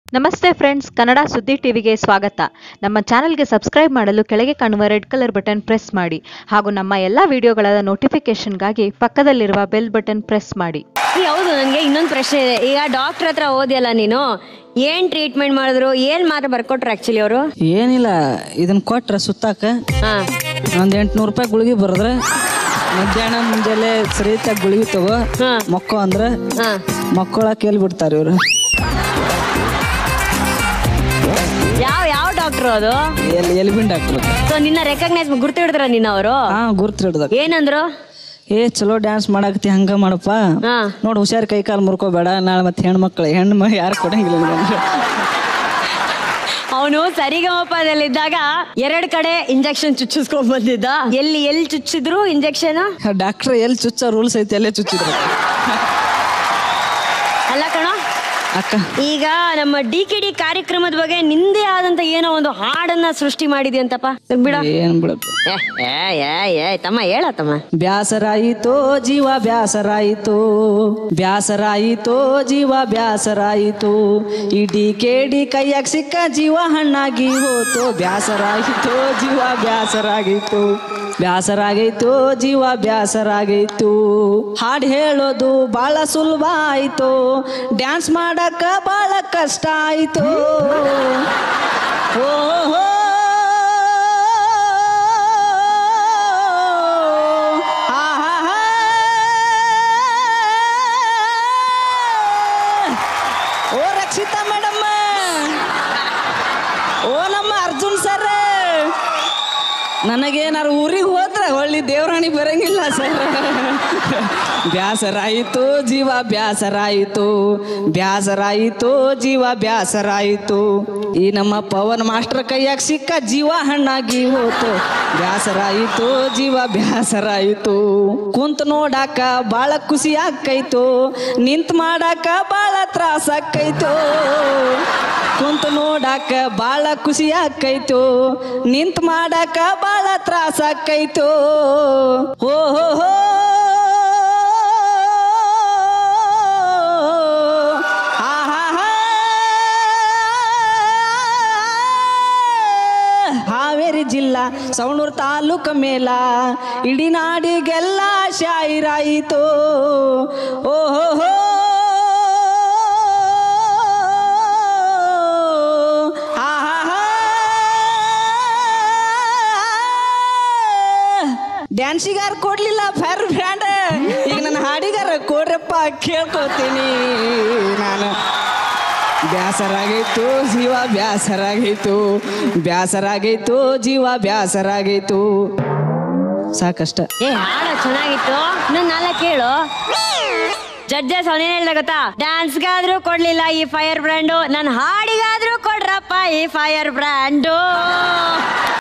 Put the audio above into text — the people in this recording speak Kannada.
ನಮಸ್ತೆ ಫ್ರೆಂಡ್ಸ್ ಕನ್ನಡ ಸುದ್ದಿ ಟಿವಿಗೆ ಸ್ವಾಗತ ನಮ್ಮ ಚಾನೆಲ್ಗೆ ಸಬ್ಸ್ಕ್ರೈಬ್ ಮಾಡಲು ಕೆಳಗೆ ಕಾಣುವ ರೆಡ್ ಕಲರ್ ಬಟನ್ ಪ್ರೆಸ್ ಮಾಡಿ ಹಾಗೂ ನಮ್ಮ ಎಲ್ಲ ವಿಡಿಯೋಗಳ ನೋಟಿಫಿಕೇಶನ್ಗಾಗಿ ಪಕ್ಕದಲ್ಲಿರುವ ಬೆಲ್ ಬಟನ್ ಪ್ರೆಸ್ ಮಾಡಿ ಈ ಹೌದು ನನಗೆ ಇನ್ನೊಂದು ಪ್ರಶ್ನೆ ಇದೆ ಈಗ ಡಾಕ್ಟರ್ ಹತ್ರ ಓದಿಯಲ್ಲ ನೀನು ಏನ್ ಟ್ರೀಟ್ಮೆಂಟ್ ಮಾಡಿದ್ರು ಏನ್ ಮಾತ್ರ ಬರ್ಕೊಟ್ರು ಆಕ್ಚುಲಿ ಅವರು ಏನಿಲ್ಲ ಇದನ್ನ ಕೊಟ್ರೆ ಸುತ್ತಾಕ ಹಾ ಒಂದ್ ಎಂಟ್ನೂರು ರೂಪಾಯಿ ಗುಳಿಗೆ ಬರದ್ರೆ ಮಧ್ಯಾಹ್ನ ಮುಂಜಾನೆ ಸರಿತಾಗ ಗುಳಿಗೆ ತಗೋ ಹಾ. ಮಕ್ಕೋ ಅಂದ್ರೆ ಹಾ ಮಕ್ಕಳ ಕೇಳಿ ಬಿಡ್ತಾರೆ ಇವ್ರು ಯಾವ ಯಾವ ಡಾಕ್ಟರ್ ಅದು ಎಲ್ಲಿ ಎಲ್ಬಿನ್ ಡಾಕ್ಟರ್ ಸೊ ನಿನ್ನ ರೆಕಗ್ನೈಸ್ ಗುರ್ತು ಹಿಡಿದ್ರ ನಿನ್ನ ಅವರು ಹಾ ಗುರ್ತು ಹಿಡ್ದಾಗ ಏನಂದ್ರು ಏ ಚಲೋ ಡ್ಯಾನ್ಸ್ ಮಾಡಾಕತಿ ಹಂಗ ಮಾಡಪ್ಪ ಹಾ ನೋಡು ಹುಷಾರ್ ಕೈ ಕಾಲು ಮುರ್ಕೋಬೇಡ ನಾಳೆ ಮತ್ತೆ ಹೆಣ್ಮಕ್ಳು ಹೆಣ್ಣು ಯಾರು ಕೊಡಂಗಿಲ್ಲ ನಿನಗೆ. ಅವನು ಸರಿಗಮಪದಲ್ಲಿದ್ದಾಗ ಎರಡ್ ಕಡೆ ಇಂಜೆಕ್ಷನ್ ಚುಚ್ಚಿಸ್ಕೊಂಡ್ ಬಂದಿದ್ದ ಎಲ್ಲಿ ಎಲ್ಲಿ ಚುಚ್ಚಿದ್ರು ಇಂಜೆಕ್ಷನ್ ಡಾಕ್ಟ್ರ್ ಎಲ್ಲಿ ಚುಚ್ಚ ರೂಲ್ಸ್ ಐತಿ ಅಲ್ಲೇ ಚುಚ್ಚಿದ್ರು ಅಲ್ಲ ಕಣ ಅಕ್ಕ ಈಗ ನಮ್ಮ ಡಿ ಕೆ ಡಿ ಕಾರ್ಯಕ್ರಮದ ಬಗ್ಗೆ ನಿಂದೇ ಆದಂತ ಏನೋ ಒಂದು ಹಾಡನ್ನ ಸೃಷ್ಟಿ ಮಾಡಿದ್ಯಂತಪ್ಪ ಬಿಡ ಏನ್ ಬಿಡಪ್ಪ ಏ ಏ ಏ ತಮ್ಮ ಹೇಳ ತಮ್ಮ ಬ್ಯಾಸರಾಯಿತೋ ಜೀವ ಬ್ಯಾಸರಾಯಿತು ಬ್ಯಾಸರಾಯಿತೋ ಜೀವ ಬ್ಯಾಸರಾಯಿತು ಇಡೀ ಕೇಡಿ ಕೈಯಾಗ ಸಿಕ್ಕ ಜೀವ ಹಣ್ಣಾಗಿ ಹೋತು ಬ್ಯಾಸರಾಯಿತೋ ಜೀವ ಬ್ಯಾಸರಾಗಿತ್ತು ಬ್ಯಾಸರಾಗೈತೋ ಜೀವ ಬ್ಯಾಸರಾಗೈತು ಹಾಡು ಹೇಳೋದು ಬಾಳ ಸುಲಭ ಆಯ್ತು ಡ್ಯಾನ್ಸ್ ಮಾಡಕ್ಕ ಬಾಳ ಕಷ್ಟ ಆಯ್ತು ಓ ಹೋ ಓ ರಕ್ಷಿತಾ ಮೇಡಮ್ ಓ ನಮ್ಮ ಅರ್ಜುನ್ ಸರ್ ನನಗೇನಾರು ಊರಿಗೆ ಹೋದ್ರೆ ಒಳ್ಳೆ ದೇವರಾಣಿ ಬರಂಗಿಲ್ಲ ಸರ್ ಬ್ಯಾಸರಾಯಿತು ಜೀವ ಬ್ಯಾಸರಾಯಿತು ಬ್ಯಾಸರಾಯಿತು ಜೀವ ಬ್ಯಾಸರಾಯಿತು ಈ ನಮ್ಮ ಪವನ್ ಮಾಸ್ಟರ್ ಕೈಯಾಗ ಸಿಕ್ಕ ಜೀವ ಹಣ್ಣಾಗಿ ಹೋತು ಬ್ಯಾಸರಾಯಿತು ಜೀವ ಬ್ಯಾಸರಾಯಿತು ಕುಂತ ನೋಡಾಕ ಬಾಳ ಖುಷಿ ಆಕೈತು ನಿಂತ್ ಮಾಡಾಕ ಬಾಳ ತ್ರಾಸ ಆಕೈತು ಕುಂತ ನೋಡಾಕ ಬಾಳ ಖುಷಿ ಆಕೈತು ನಿಂತ್ ಮಾಡಾಕ ಬಾಳ ತ್ರಾಸ ಆಕೈತು ಹೋ ಹೋ ಹೋ ಆ ಹಾ ಹಾ. ಹಾವೇರಿ ಜಿಲ್ಲಾ ಸವಣೂರು ತಾಲೂಕ ಮೇಲ ಇಡೀ ನಾಡಿಗೆಲ್ಲ ಶಾಯಿರಾಯಿತು ಓ ಹೋ ಹೋ ಆ ಹಾ ಹಾ. ಡ್ಯಾನ್ಸಿಗಾರ ಕೊಡ್ಲಿಲ್ಲ ಫೇರ್ ಬ್ರ್ಯಾಂಡ್ ಈಗ ನನ್ನ ಹಾಡಿಗಾರ ಕೊಡ್ರಪ್ಪ ಕೇಳ್ಕೊತೀನಿ ನಾನು ಬ್ಯಾಸರಾಗೈತು ಜೀವ ಬ್ಯಾಸರಾಗೈತು ಬ್ಯಾಸರಾಗೈತು ಜೀವ ಬ್ಯಾಸರಾಗೈತು ಸಾಕಷ್ಟ ಏ ಹಾಡ ಚೆನ್ನಾಗಿತ್ತು ಇನ್ನೊಂದ್ ನಾಲ್ಕು ಕೇಳು ಜಡ್ಜಸ್ ಅವನೇನ್ ಹೇಳ್ದ ಗೊತ್ತಾ ಡ್ಯಾನ್ಸ್ಗಾದ್ರೂ ಕೊಡ್ಲಿಲ್ಲ ಈ ಫೈರ್ ಬ್ರ್ಯಾಂಡು ನನ್ ಹಾಡಿಗಾದ್ರೂ ಕೊಡ್ರಪ್ಪ ಈ ಫೈರ್ ಬ್ರ್ಯಾಂಡು